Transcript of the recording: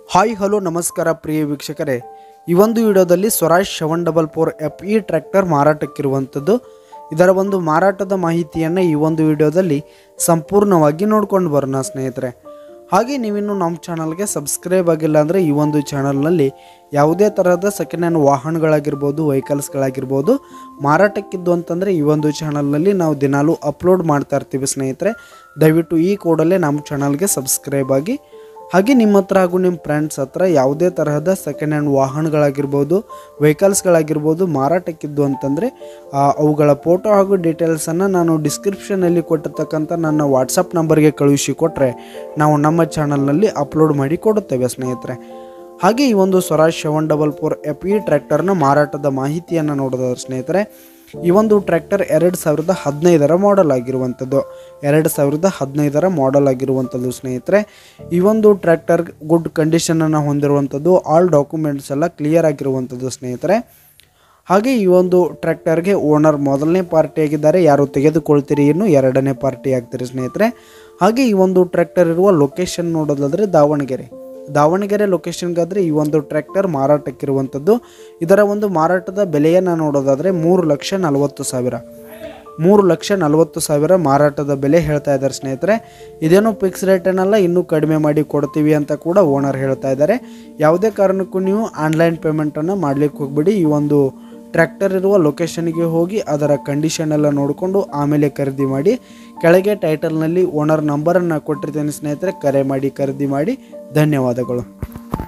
hi hello ನಮಸ್ಕಾರ ಪ್ರಿಯ ವೀಕ್ಷಕರೇ ಈ ಒಂದು ವಿಡಿಯೋದಲ್ಲಿ Swaraj seven double four F E tractor ಮಾರಾಟಕ್ಕಿರುವಂಥದ್ದು ಇದರ ಒಂದು ಮಾರಾಟದ ಮಾಹಿತಿಯನ್ನು ಈ ಒಂದು ವಿಡಿಯೋದಲ್ಲಿ ಸಂಪೂರ್ಣವಾಗಿ ನೋಡ್ಕೊಂಡು ಬರೋಣ ಸ್ನೇಹಿತರೆ ಹಾಗೆ ನೀವಿನ್ನು ನಮ್ಮ ಚಾನಲ್ಗೆ ಸಬ್ಸ್ಕ್ರೈಬ್ ಆಗಿಲ್ಲ ಅಂದರೆ ಈ ಒಂದು ಚಾನಲ್ನಲ್ಲಿ ಯಾವುದೇ ತರಹದ ಸೆಕೆಂಡ್ ಹ್ಯಾಂಡ್ ವಾಹನಗಳಾಗಿರ್ಬೋದು ವೆಹಿಕಲ್ಸ್ಗಳಾಗಿರ್ಬೋದು ಮಾರಾಟಕ್ಕಿದ್ದು ಅಂತಂದರೆ ಈ ಒಂದು ಚಾನಲ್ನಲ್ಲಿ ನಾವು ದಿನಾಲೂ ಅಪ್ಲೋಡ್ ಮಾಡ್ತಾ ಇರ್ತೀವಿ ಸ್ನೇಹಿತರೆ ದಯವಿಟ್ಟು ಈ ಕೂಡಲೇ ನಮ್ಮ ಚಾನಲ್ಗೆ ಸಬ್ಸ್ಕ್ರೈಬ್ ಆಗಿ ಹಾಗೆ ನಿಮ್ಮ ಹತ್ರ ಹಾಗೂ ನಿಮ್ಮ ಫ್ರೆಂಡ್ಸ್ ಹತ್ರ ಯಾವುದೇ ತರಹದ ಸೆಕೆಂಡ್ ಹ್ಯಾಂಡ್ ವಾಹನಗಳಾಗಿರ್ಬೋದು ವೆಹಿಕಲ್ಸ್ಗಳಾಗಿರ್ಬೋದು ಮಾರಾಟಕ್ಕಿದ್ದು ಅಂತಂದರೆ ಆ, ಅವುಗಳ ಫೋಟೋ ಹಾಗೂ ಡೀಟೇಲ್ಸನ್ನು ನಾನು ಡಿಸ್ಕ್ರಿಪ್ಷನಲ್ಲಿ ಕೊಟ್ಟಿರ್ತಕ್ಕಂಥ ನನ್ನ ವಾಟ್ಸಪ್ ನಂಬರ್ಗೆ ಕಳುಹಿಸಿ ಕೊಟ್ಟರೆ ನಾವು ನಮ್ಮ ಚಾನಲ್ನಲ್ಲಿ ಅಪ್ಲೋಡ್ ಮಾಡಿ ಕೊಡುತ್ತೇವೆ ಸ್ನೇಹಿತರೆ ಹಾಗೆ ಈ ಒಂದು Swaraj seven double four F E ಟ್ರ್ಯಾಕ್ಟರ್ನ ಮಾರಾಟದ ಮಾಹಿತಿಯನ್ನು ನೋಡೋದಾದ್ರೆ ಸ್ನೇಹಿತರೆ ಈ ಒಂದು ಟ್ರ್ಯಾಕ್ಟರ್ ಎರಡು ಸಾವಿರದ ಹದಿನೈದರ ಮಾಡೆಲ್ ಆಗಿರುವಂಥದ್ದು ಎರಡು ಸಾವಿರದ ಹದಿನೈದರ ಮಾಡೆಲ್ ಆಗಿರುವಂಥದ್ದು ಸ್ನೇಹಿತರೆ ಈ ಒಂದು ಟ್ರ್ಯಾಕ್ಟರ್ ಗುಡ್ ಕಂಡೀಷನನ್ನು ಹೊಂದಿರುವಂಥದ್ದು ಆಲ್ ಡಾಕ್ಯುಮೆಂಟ್ಸ್ ಎಲ್ಲ ಕ್ಲಿಯರ್ ಆಗಿರುವಂಥದ್ದು ಸ್ನೇಹಿತರೆ ಹಾಗೆ ಈ ಒಂದು ಟ್ರ್ಯಾಕ್ಟರ್ಗೆ ಓನರ್ ಮೊದಲನೇ ಪಾರ್ಟಿ ಆಗಿದ್ದಾರೆ ಯಾರು ತೆಗೆದುಕೊಳ್ತೀರಿ ಇನ್ನು ಎರಡನೇ ಪಾರ್ಟಿ ಆಗ್ತೀರಿ ಸ್ನೇಹಿತರೆ ಹಾಗೆ ಈ ಒಂದು ಟ್ರ್ಯಾಕ್ಟರ್ ಇರುವ ಲೊಕೇಶನ್ ನೋಡೋದಾದರೆ ದಾವಣಗೆರೆ ದಾವಣಗೆರೆ ಲೊಕೇಶನ್ಗಾದರೆ ಈ ಒಂದು ಟ್ರ್ಯಾಕ್ಟರ್ ಮಾರಾಟಕ್ಕಿರುವಂಥದ್ದು ಇದರ ಒಂದು ಮಾರಾಟದ ಬೆಲೆಯನ್ನು ನೋಡೋದಾದರೆ ಮೂರು ಲಕ್ಷ ನಲವತ್ತು ಸಾವಿರ ಮೂರು ಲಕ್ಷ ನಲವತ್ತು ಸಾವಿರ ಮಾರಾಟದ ಬೆಲೆ ಹೇಳ್ತಾ ಇದ್ದಾರೆ ಸ್ನೇಹಿತರೆ ಇದೇನು ಫಿಕ್ಸ್ ರೇಟ್ ಏನಲ್ಲ ಇನ್ನೂ ಕಡಿಮೆ ಮಾಡಿ ಕೊಡ್ತೀವಿ ಅಂತ ಕೂಡ ಓನರ್ ಹೇಳ್ತಾ ಇದ್ದಾರೆ ಯಾವುದೇ ಕಾರಣಕ್ಕೂ ನೀವು ಆನ್ಲೈನ್ ಪೇಮೆಂಟನ್ನು ಮಾಡಲಿಕ್ಕೆ ಹೋಗ್ಬಿಡಿ ಈ ಒಂದು ಟ್ರ್ಯಾಕ್ಟರ್ ಇರುವ ಲೊಕೇಶನ್ಗೆ ಹೋಗಿ ಅದರ ಕಂಡೀಷನ್ ಎಲ್ಲ ನೋಡಿಕೊಂಡು ಆಮೇಲೆ ಖರೀದಿ ಮಾಡಿ ಕೆಳಗೆ ಟೈಟಲ್ನಲ್ಲಿ ಓನರ್ ನಂಬರನ್ನು ಕೊಟ್ಟಿರ್ತೇನೆ ಸ್ನೇಹಿತರೆ ಕರೆ ಮಾಡಿ ಖರೀದಿ ಮಾಡಿ ಧನ್ಯವಾದಗಳು